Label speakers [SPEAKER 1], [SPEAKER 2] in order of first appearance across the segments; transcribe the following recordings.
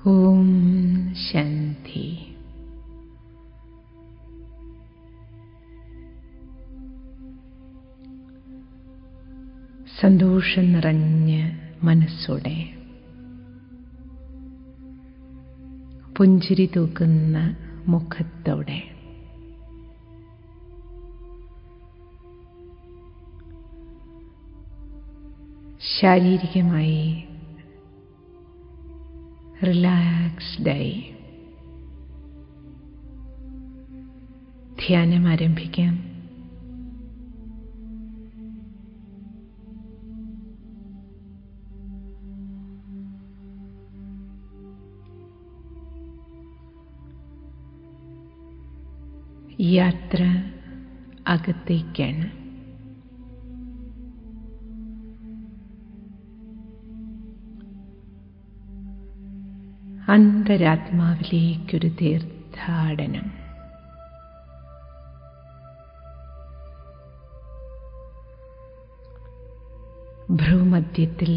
[SPEAKER 1] ഓം ശാന്തി സന്തോഷം നിറഞ്ഞ മനസ്സോടെ പുഞ്ചിരി തൂക്കുന്ന മുഖത്തോടെ ശാരീരികമായി റിലാക്സ്ഡായി ധ്യാനം ആരംഭിക്കാം യാത്ര അകത്തേക്കാണ് അന്തരാത്മാവിലേക്കൊരു തീർത്ഥാടനം ഭ്രൂമധ്യത്തിൽ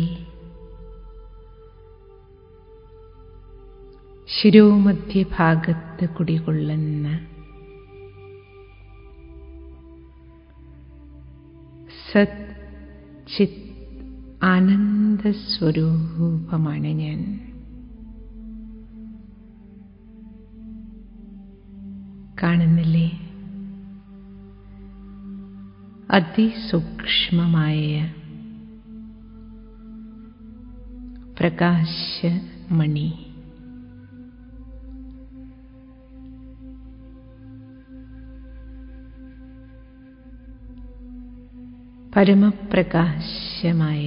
[SPEAKER 1] ശിരോമധ്യഭാഗത്ത് കുടികൊള്ളുന്ന സത് ചിത് ആനന്ദസ്വരൂപമാണ് ഞാൻ കാണുന്നില്ലേ അതിസൂക്ഷ്മമായ പ്രകാശമണി പരമപ്രകാശമായ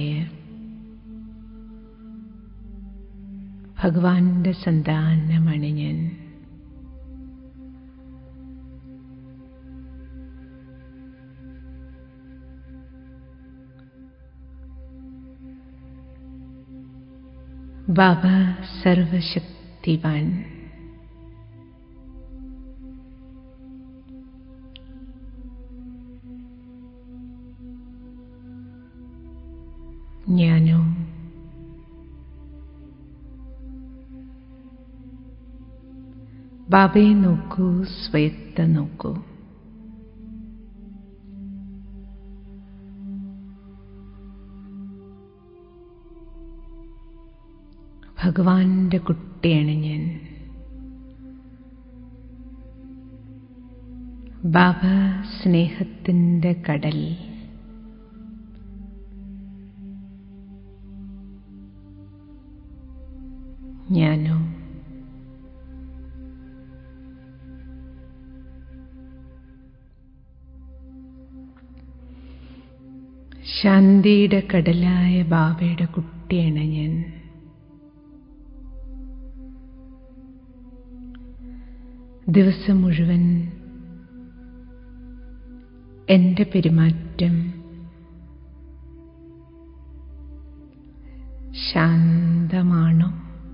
[SPEAKER 1] ഭഗവാന്റെ സന്താനമാണ് ഞാൻ ബാബ സർവശക്തിവാൻ ഞാനോ ബാബയെ നോക്കൂ സ്വയത്തെ നോക്കൂ ഭഗവാന്റെ കുട്ടിയാണ് ഞാൻ ബാബ സ്നേഹത്തിൻ്റെ കടൽ ഞാനോ ശാന്തിയുടെ കടലായ ബാബയുടെ കുട്ടിയാണ് ഞാൻ ദിവസം മുഴുവൻ എൻ്റെ പെരുമാറ്റം ശാന്തമാണോ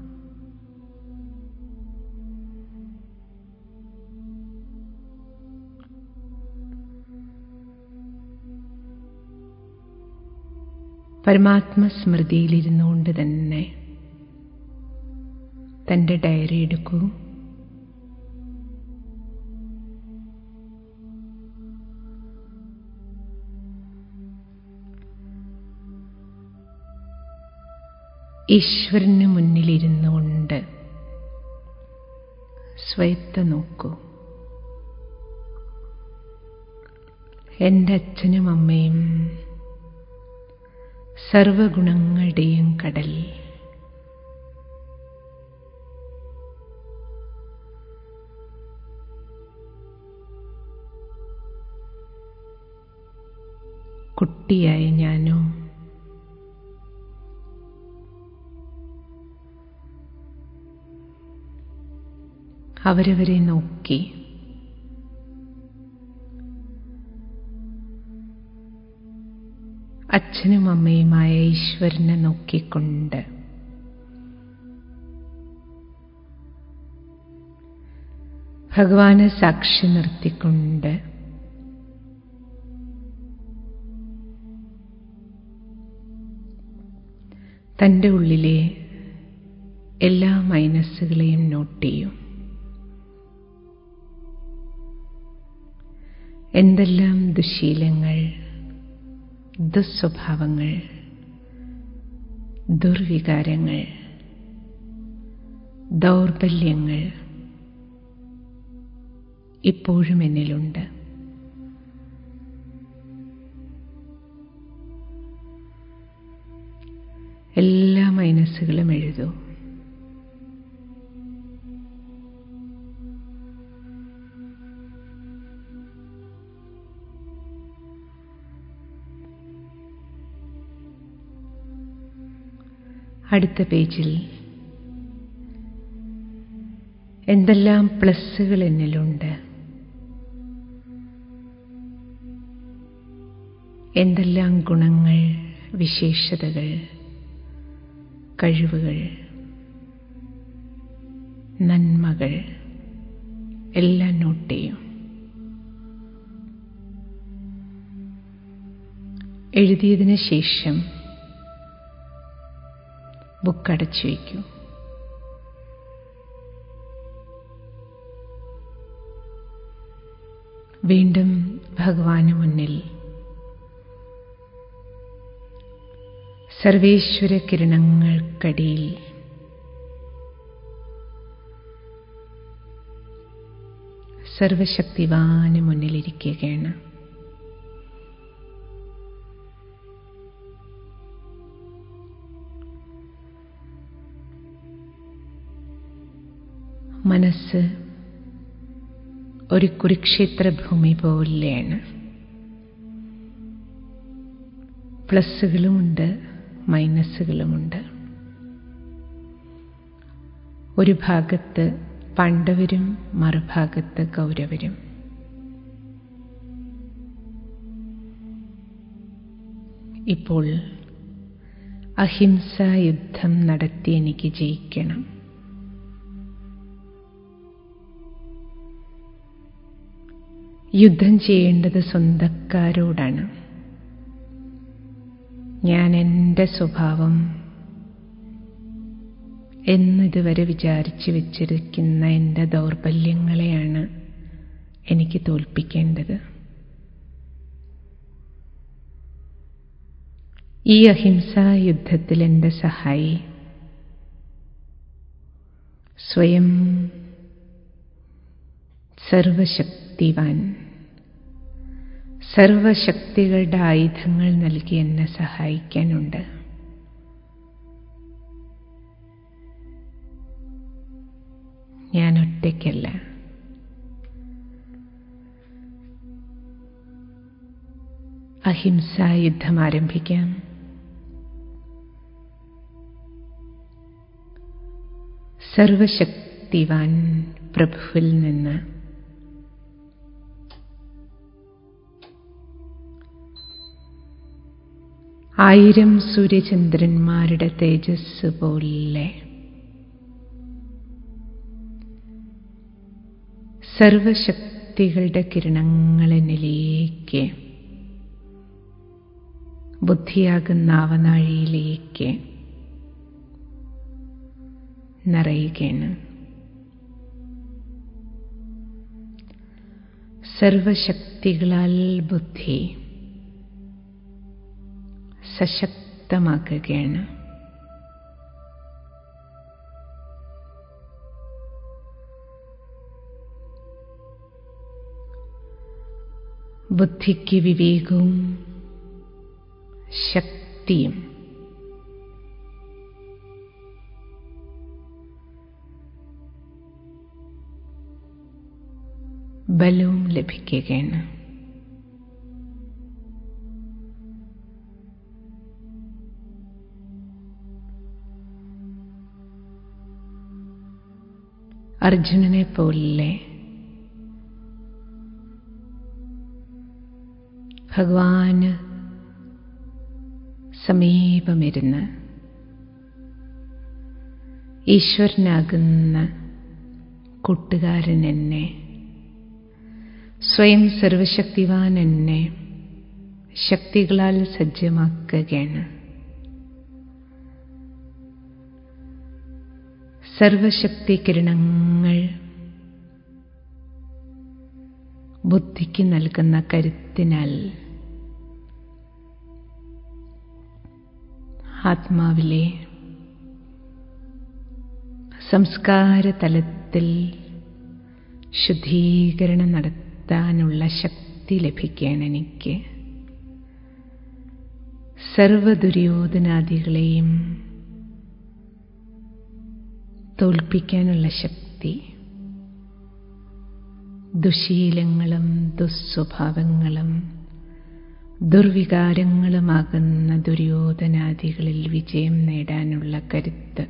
[SPEAKER 1] പരമാത്മസ്മൃതിയിലിരുന്നുകൊണ്ട് തന്നെ തൻ്റെ ഡയറി എടുക്കൂ ഈശ്വരന് മുന്നിലിരുന്നു കൊണ്ട് സ്വയത്തെ നോക്കൂ എൻ്റെ അച്ഛനും അമ്മയും സർവഗുണങ്ങളുടെയും കടൽ കുട്ടിയായ ഞാനോ അവരവരെ നോക്കി അച്ഛനും അമ്മയുമായ ഈശ്വരനെ നോക്കിക്കൊണ്ട് ഭഗവാനെ സാക്ഷി നിർത്തിക്കൊണ്ട് തൻ്റെ ഉള്ളിലെ എല്ലാ മൈനസുകളെയും നോട്ട് ചെയ്യൂ എന്തെല്ലാം ദുശീലങ്ങൾ ദുസ്വഭാവങ്ങൾ ദുർവികാരങ്ങൾ ദൗർബല്യങ്ങൾ ഇപ്പോഴും എന്നിലുണ്ട് എല്ലാ മൈനസുകളും എഴുതൂ അടുത്ത പേജിൽ എന്തെല്ലാം പ്ലസ്സുകൾ എന്നിലുണ്ട് എന്തെല്ലാം ഗുണങ്ങൾ വിശേഷതകൾ കഴിവുകൾ നന്മകൾ എല്ലാം നോട്ട് ചെയ്യും എഴുതിയതിന് ശേഷം ബുക്ക് അടച്ചു വയ്ക്കൂ വീണ്ടും ഭഗവാന് മുന്നിൽ സർവേശ്വര കിരണങ്ങൾക്കടിയിൽ സർവശക്തിവാന് മുന്നിലിരിക്കുകയാണ് മനസ്സ് ഒരു കുരുക്ഷേത്ര ഭൂമി പോലെയാണ് പ്ലസ്സുകളുമുണ്ട് മൈനസുകളുമുണ്ട് ഒരു ഭാഗത്ത് പാണ്ഡവരും മറുഭാഗത്ത് കൗരവരും ഇപ്പോൾ അഹിംസാ യുദ്ധം നടത്തി എനിക്ക് ജയിക്കണം യുദ്ധം ചെയ്യേണ്ടത് സ്വന്തക്കാരോടാണ് ഞാൻ എൻ്റെ സ്വഭാവം എന്നിതുവരെ വിചാരിച്ചു വെച്ചിരിക്കുന്ന എൻ്റെ ദൗർബല്യങ്ങളെയാണ് എനിക്ക് തോൽപ്പിക്കേണ്ടത് ഈ അഹിംസാ യുദ്ധത്തിൽ എൻ്റെ സഹായി സ്വയം സർവശക്തിവാൻ സർവശക്തികളുടെ ആയുധങ്ങൾ നൽകി എന്നെ സഹായിക്കാനുണ്ട് ഞാൻ ഒറ്റയ്ക്കല്ല അഹിംസാ യുദ്ധം ആരംഭിക്കാം സർവശക്തിവാൻ പ്രഭുവിൽ നിന്ന് ആയിരം സൂര്യചന്ദ്രന്മാരുടെ തേജസ് പോലെ സർവശക്തികളുടെ കിരണങ്ങൾ എന്നിലേക്ക് ബുദ്ധിയാകുന്ന ആവനാഴിയിലേക്ക് നിറയുകയാണ് സർവശക്തികളാൽ ബുദ്ധി സശക്തമാക്കുകയാണ് ബുദ്ധിക്ക് വിവേകവും ശക്തിയും ബലവും ലഭിക്കുകയാണ് അർജുനനെ പോലെ ഭഗവാന് സമീപമിരുന്ന് ഈശ്വരനാകുന്ന കൂട്ടുകാരൻ എന്നെ സ്വയം സർവശക്തിവാൻ എന്നെ ശക്തികളാൽ സജ്ജമാക്കുകയാണ് സർവശക്തി കിരണങ്ങൾ ബുദ്ധിക്ക് നൽകുന്ന കരുത്തിനാൽ ആത്മാവിലെ സംസ്കാര തലത്തിൽ ശുദ്ധീകരണം നടത്താനുള്ള ശക്തി ലഭിക്കുകയാണ് എനിക്ക് സർവദുര്യോധനാദികളെയും തോൽപ്പിക്കാനുള്ള ശക്തി ദുശീലങ്ങളും ദുസ്വഭാവങ്ങളും ദുർവികാരങ്ങളുമാകുന്ന ദുര്യോധനാദികളിൽ വിജയം നേടാനുള്ള കരുത്ത്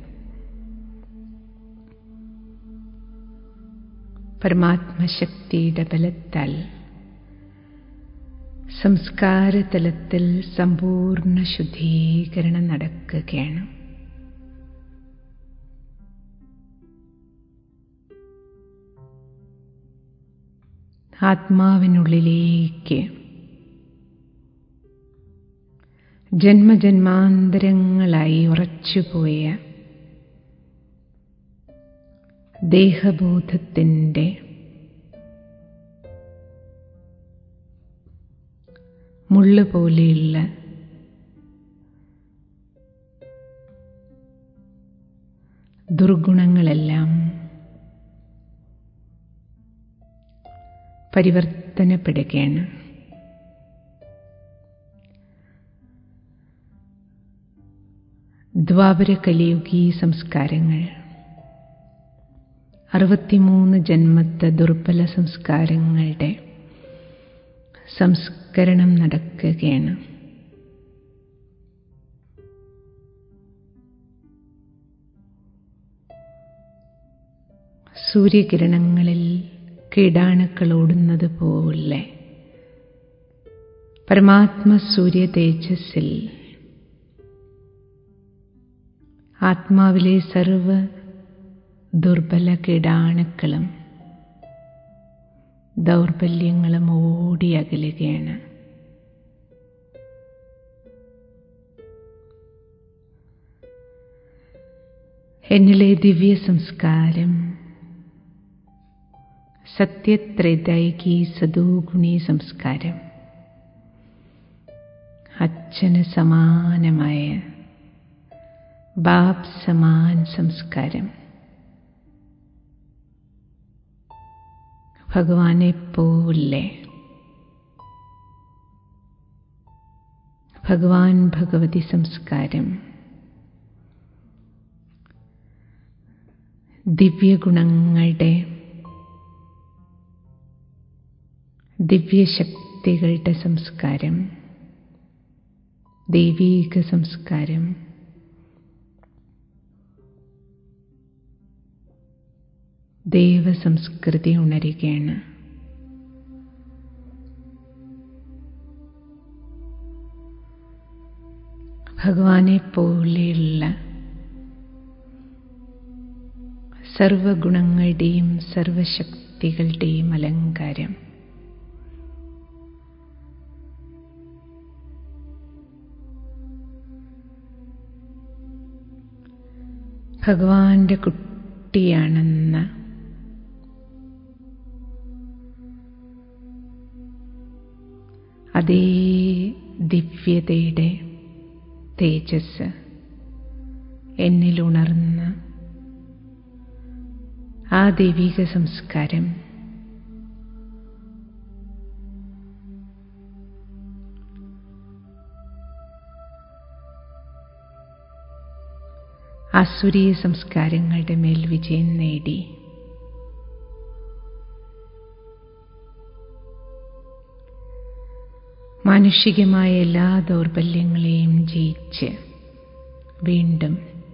[SPEAKER 1] പരമാത്മശക്തിയുടെ ബലത്താൽ സംസ്കാരതലത്തിൽ സമ്പൂർണ്ണ ശുദ്ധീകരണം നടക്കുകയാണ് ആത്മാവിനുള്ളിലേക്ക് ജന്മജന്മാന്തരങ്ങളായി ഉറച്ചുപോയ ദേഹബോധത്തിൻ്റെ മുള്ളു പോലെയുള്ള ദുർഗുണങ്ങളെല്ലാം പരിവർത്തനപ്പെടുകയാണ് ദ്വാപര കലിയുഗീ സംസ്കാരങ്ങൾ അറുപത്തിമൂന്ന് ജന്മത്തെ ദുർബല സംസ്കാരങ്ങളുടെ സംസ്കരണം നടക്കുകയാണ് സൂര്യകിരണങ്ങളിൽ കീടാണുക്കൾ ഓടുന്നത് പോലെ പരമാത്മ സൂര്യ തേജസ്സിൽ ആത്മാവിലെ സർവ ദുർബല കീടാണുക്കളും ദൗർബല്യങ്ങളും ഓടി അകലുകയാണ് എന്നിലെ ദിവ്യ സംസ്കാരം സത്യത്രൈതായികി സദോഗുണി സംസ്കാരം അച്ഛന് സമാനമായ ബാബ് സമാൻ സംസ്കാരം ഭഗവാനെ പോലെ ഭഗവാൻ ഭഗവതി സംസ്കാരം ദിവ്യഗുണങ്ങളുടെ ദിവ്യശക്തികളുടെ സംസ്കാരം ദൈവീക സംസ്കാരം ദേവസംസ്കൃതി ഉണരുകയാണ് ഭഗവാനെ പോലെയുള്ള സർവഗുണങ്ങളുടെയും സർവശക്തികളുടെയും അലങ്കാരം ഭഗവാന്റെ കുട്ടിയാണെന്ന അതേ ദിവ്യതയുടെ തേജസ് എന്നിലുണർന്ന ആ ദൈവിക സംസ്കാരം അസുരീയ സംസ്കാരങ്ങളുടെ മേൽ വിജയം നേടി മാനുഷികമായ എല്ലാ ദൗർബല്യങ്ങളെയും ജയിച്ച് വീണ്ടും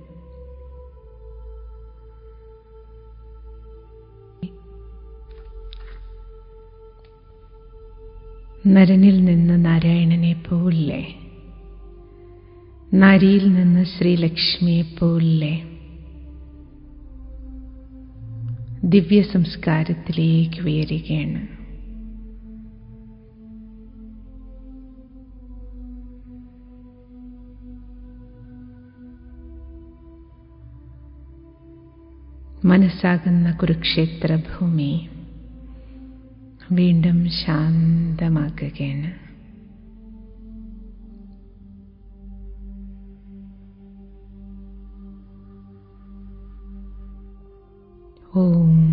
[SPEAKER 1] നരനിൽ നിന്ന് നാരായണനെ പോലെ നാരിയിൽ നിന്ന് ശ്രീലക്ഷ്മിയെ പോലെ ദിവ്യ സംസ്കാരത്തിലേക്ക് ഉയരുകയാണ് മനസ്സാകുന്ന കുരുക്ഷേത്ര ഭൂമി വീണ്ടും ശാന്തമാക്കുകയാണ് ഓം